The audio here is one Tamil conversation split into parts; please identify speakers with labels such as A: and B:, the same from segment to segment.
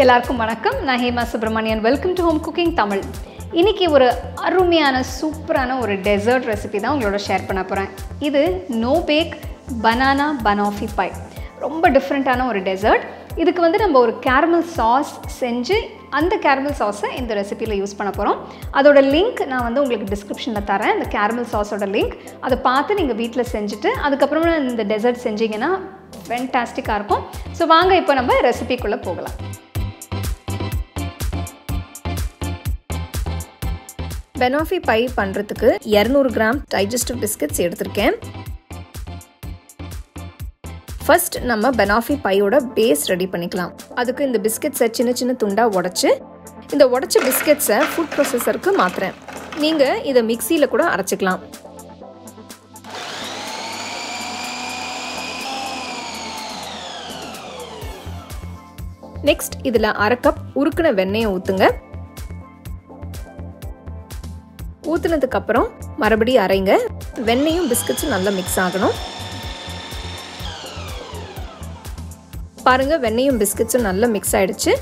A: எல்லாருக்கும் வணக்கம் நான் Hema Subramanian welcome to home cooking Tamil இன்னைக்கு ஒரு அருமையான சூப்பரான ஒரு டெசர்ட் ரெசிபி தான் உங்களோட ஷேர் பண்ண போகிறேன் இது no bake banana banoffee pie ரொம்ப டிஃப்ரெண்ட்டான ஒரு டெசர்ட் இதுக்கு வந்து நம்ம ஒரு கேரமல் சாஸ் செஞ்சு அந்த கேரமல் சாஸை இந்த ரெசிபியில் யூஸ் பண்ண போகிறோம் அதோட லிங்க் நான் வந்து உங்களுக்கு டிஸ்கிரிப்ஷனில் தரேன் இந்த கேரமல் சாஸோட லிங்க் அதை பார்த்து நீங்கள் வீட்டில் செஞ்சுட்டு அதுக்கப்புறமா இந்த டெசர்ட் செஞ்சீங்கன்னா ஃபென்டாஸ்டிக்காக இருக்கும் ஸோ வாங்க இப்போ நம்ம ரெசிபிக்குள்ளே போகலாம்
B: பெனாஃபி பை பண்ணுறதுக்கு இரநூறு கிராம் டைஜஸ்டிவ் பிஸ்கட்ஸ் எடுத்திருக்கேன் ஃபர்ஸ்ட் நம்ம பெனாஃபி பையோட பேஸ் ரெடி பண்ணிக்கலாம் அதுக்கு இந்த பிஸ்கட்ஸை சின்ன சின்ன துண்டாக உடச்சி இந்த உடச்ச பிஸ்கட்ஸை ஃபுட் ப்ரொசஸருக்கு மாற்றுறேன் நீங்கள் இதை மிக்சியில் கூட அரைச்சிக்கலாம் நெக்ஸ்ட் இதில் அரை கப் உருக்கின வெண்ணெயை ஊற்றுங்க ஊற்றுனதுக்கு அப்புறம் மறுபடியும் அரைங்க வெண்ணெயும் பிஸ்கட்ஸும் நல்லா மிக்ஸ் ஆகணும் பாருங்க வெண்ணெயும் பிஸ்கட்ஸும் நல்லா மிக்ஸ் ஆயிடுச்சு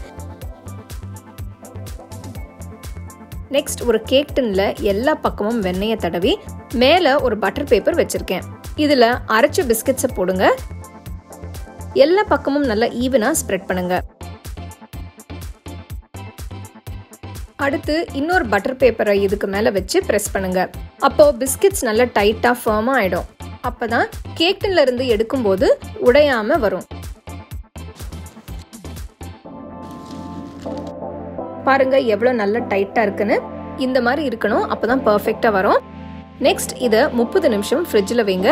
B: நெக்ஸ்ட் ஒரு கேக் டின்ல எல்லா பக்கமும் வெண்ணெயை தடவி மேலே ஒரு பட்டர் பேப்பர் வச்சிருக்கேன் இதில் அரைச்ச பிஸ்கட்ஸை போடுங்க எல்லா பக்கமும் நல்லா ஈவனாக ஸ்ப்ரெட் பண்ணுங்க அடுத்து இன்னொரு பட்டர் பேப்பரை இதுக்கு மேலே வச்சு ப்ரெஸ் பண்ணுங்க அப்போ பிஸ்கட்ஸ் நல்லா டைட்டாக ஃபர்மாக ஆயிடும் அப்பதான் கேக் டின்ல இருந்து எடுக்கும்போது உடையாம வரும் பாருங்க எவ்வளோ நல்ல டைட்டாக இருக்குன்னு இந்த மாதிரி இருக்கணும் அப்பதான் பர்ஃபெக்டாக வரும் நெக்ஸ்ட் இதை முப்பது நிமிஷம் ஃப்ரிட்ஜில் வைங்க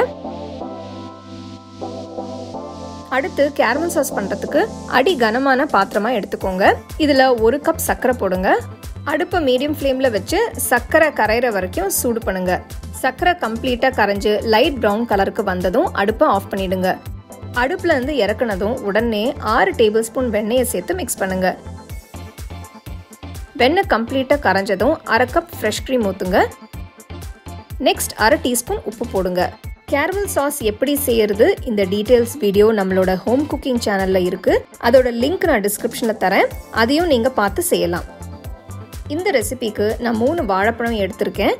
B: அடுத்து கேரமல் சாஸ் பண்ணுறதுக்கு அடி கனமான பாத்திரமா எடுத்துக்கோங்க இதில் ஒரு கப் சர்க்கரை போடுங்க அடுப்பை மீடியம் ஃப்ளேமில் வச்சு சர்க்கரை கரையிற வரைக்கும் சூடு பண்ணுங்க சர்க்கரை கம்ப்ளீட்டாக கரைஞ்சு லைட் ப்ரௌன் கலருக்கு வந்ததும் அடுப்பை ஆஃப் பண்ணிடுங்க அடுப்புல இருந்து இறக்குனதும் உடனே ஆறு டேபிள் ஸ்பூன் வெண்ணெயை சேர்த்து மிக்ஸ் பண்ணுங்க வெண்ணெய் கம்ப்ளீட்டாக கரைஞ்சதும் அரை கப் ஃப்ரெஷ் க்ரீம் ஊற்றுங்க நெக்ஸ்ட் அரை டீஸ்பூன் உப்பு போடுங்க கேரமல் சாஸ் எப்படி செய்யறது இந்த டீட்டெயில்ஸ் வீடியோ நம்மளோட ஹோம் குக்கிங் சேனல்ல இருக்கு அதோட லிங்க் நான் டிஸ்கிரிப்ஷன்ல தரேன் அதையும் நீங்க பார்த்து செய்யலாம் இந்த ரெசிபிக்கு நான் மூணு வாழைப்பழம் எடுத்திருக்கேன்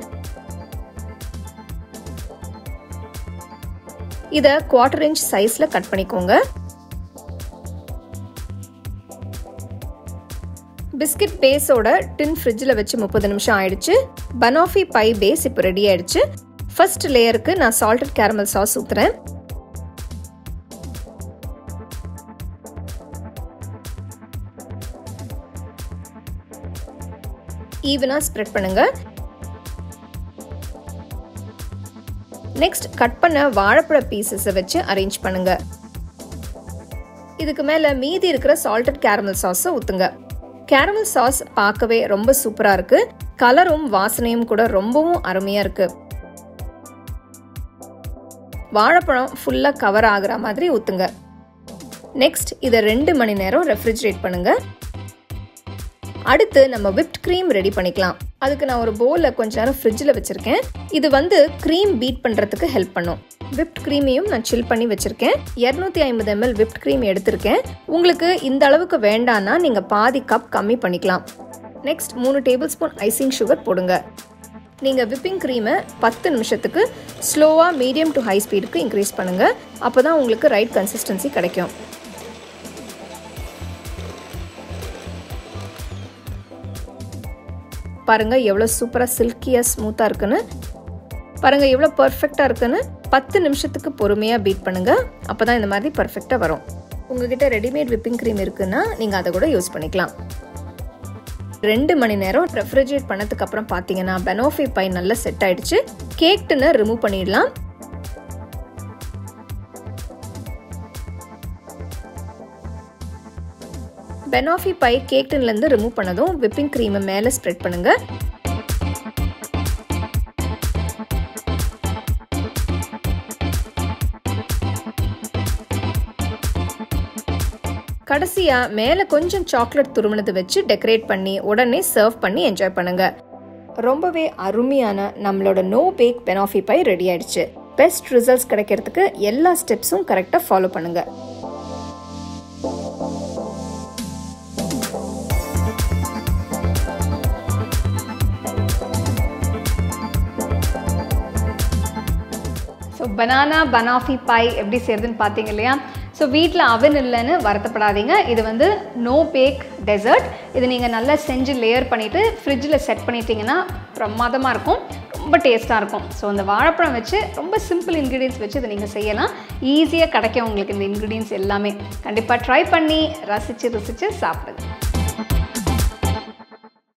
B: இதை குவார்டர் இன்ச் சைஸ்ல கட் பண்ணிக்கோங்க பிஸ்கட் பேஸோட டின் ஃப்ரிட்ஜில் வச்சு முப்பது நிமிஷம் ஆயிடுச்சு பனாஃபி பை பேஸ் இப்போ ரெடி ஆயிடுச்சு ஃபர்ஸ்ட் லேயருக்கு நான் சால்டட் கேரமல் சாஸ் ஊற்றுறேன் ஈவனாக ஸ்ப்ரெட் பண்ணுங்க நெக்ஸ்ட் கட் பண்ண வாழைப்பழ பீசஸை வச்சு அரேஞ்ச் பண்ணுங்க இதுக்கு மேலே மீதி இருக்கிற சால்டட் கேரமல் சாஸை ஊற்றுங்க கேரமல் சாஸ் பார்க்கவே ரொம்ப சூப்பராக இருக்கு கலரும் வாசனையும் கூட ரொம்பவும் அருமையாக இருக்கு வாழைப்பழம் ஃபுல்லாக கவர் ஆகுற மாதிரி ஊற்றுங்க நெக்ஸ்ட் இதை ரெண்டு மணி நேரம் ரெஃப்ரிஜரேட் பண்ணுங்க அடுத்து நம்ம விப்ட் க்ரீம் ரெடி பண்ணிக்கலாம் அதுக்கு நான் ஒரு பவுலில் கொஞ்ச நேரம் ஃப்ரிட்ஜில் வச்சுருக்கேன் இது வந்து க்ரீம் பீட் பண்ணுறதுக்கு ஹெல்ப் பண்ணும் விப்ட் க்ரீமையும் நான் சில் பண்ணி வச்சுருக்கேன் இரநூத்தி ஐம்பது எம்எல் விப்ட் க்ரீம் எடுத்திருக்கேன் உங்களுக்கு இந்த அளவுக்கு வேண்டான்னா நீங்கள் பாதி கப் கம்மி பண்ணிக்கலாம் நெக்ஸ்ட் மூணு டேபிள் ஸ்பூன் ஐசிங் சுகர் போடுங்க நீங்கள் விப்பிங் க்ரீமை பத்து நிமிஷத்துக்கு ஸ்லோவாக மீடியம் டு ஹை ஸ்பீடுக்கு இன்க்ரீஸ் பண்ணுங்கள் அப்போ தான் உங்களுக்கு ரைட் கன்சிஸ்டன்சி கிடைக்கும் பாருங்கள் எவ்வளோ சூப்பராக சில்கியாக ஸ்மூத்தாக இருக்குன்னு பாருங்கள் எவ்வளோ பர்ஃபெக்டாக இருக்குன்னு பத்து நிமிஷத்துக்கு பொறுமையாக பீட் பண்ணுங்கள் அப்போ தான் இந்த மாதிரி பர்ஃபெக்டாக வரும் உங்ககிட்ட ரெடிமேட் விப்பிங் க்ரீம் இருக்குன்னா நீங்கள் அதை கூட யூஸ் பண்ணிக்கலாம் ரெண்டு மணி நேரம் ரெஃப்ரிஜரேட் பண்ணதுக்கு அப்புறம் பார்த்தீங்கன்னா பெனோஃபி பை நல்லா செட் ஆயிடுச்சு கேக் டின்னர் ரிமூவ் பண்ணிடலாம் பெனாஃபி பை கேக் டின்லேருந்து ரிமூவ் பண்ணதும் விப்பிங் க்ரீமை மேலே ஸ்ப்ரெட் பண்ணுங்க கடைசியா மேல கொஞ்சம் சாக்லேட் துருவினது வச்சு டெக்கரேட் பண்ணி உடனே சர்வ் பண்ணி என்ஜாய் பண்ணுங்க ரொம்பவே அருமையான நம்மளோட no bake banoffee pie ready ஆயிடுச்சு பெஸ்ட் ரிசல்ட்ஸ் கிடைக்கிறதுக்கு எல்லா ஸ்டெப்ஸும் கரெக்டாக ஃபாலோ பண்ணுங்க
A: ஸோ பனானா பனாஃபி பை எப்படி செய்யறதுன்னு பார்த்தீங்க இல்லையா ஸோ வீட்டில் அவன் இல்லைன்னு வருத்தப்படாதீங்க இது வந்து நோ பேக் டெசர்ட் இது நீங்கள் நல்லா செஞ்சு லேயர் பண்ணிவிட்டு ஃப்ரிட்ஜில் செட் பண்ணிட்டீங்கன்னா பிரமாதமாக இருக்கும் ரொம்ப டேஸ்ட்டாக இருக்கும் ஸோ அந்த வாழைப்பழம் வச்சு ரொம்ப சிம்பிள் இன்க்ரீடியன்ஸ் வச்சு இதை நீங்கள் செய்யலாம் ஈஸியாக கிடைக்கும் உங்களுக்கு இந்த இன்க்ரீடியன்ஸ் எல்லாமே கண்டிப்பாக ட்ரை பண்ணி ரசித்து ருசித்து சாப்பிடுங்க